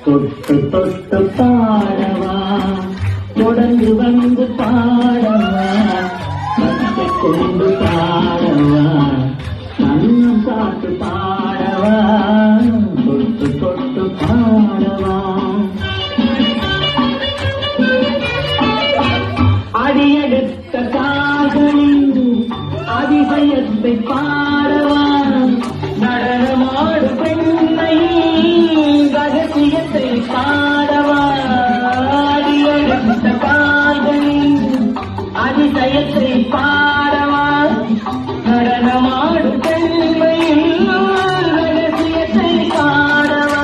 தொட்டு தொட்டு பாடவா தொடர்ந்து வந்து பாடவா கத்தை கொண்டு பாடவா கண்ணம் பார்த்து பாடவா தொட்டு தொட்டு பாடவா அடியெடுத்த காதலின் அதிசயத்தை பாடவா நடனமாடு பெண்ணை ரகசியத்தை பாடவா அடியெடுத்த காதலின் அதிசயத்தை பாடவா நடனமாடு பெண்ணை ரகசியத்தை பாடவா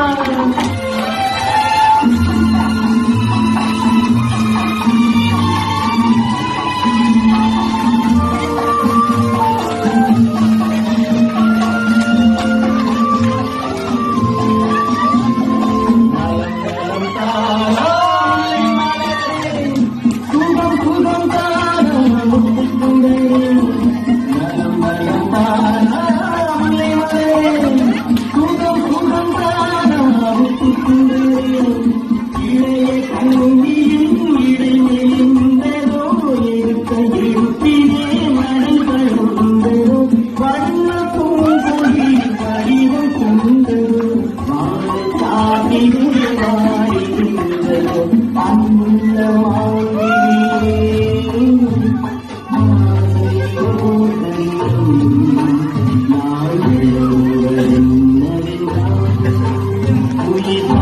சுகம் சுகம் உயிர்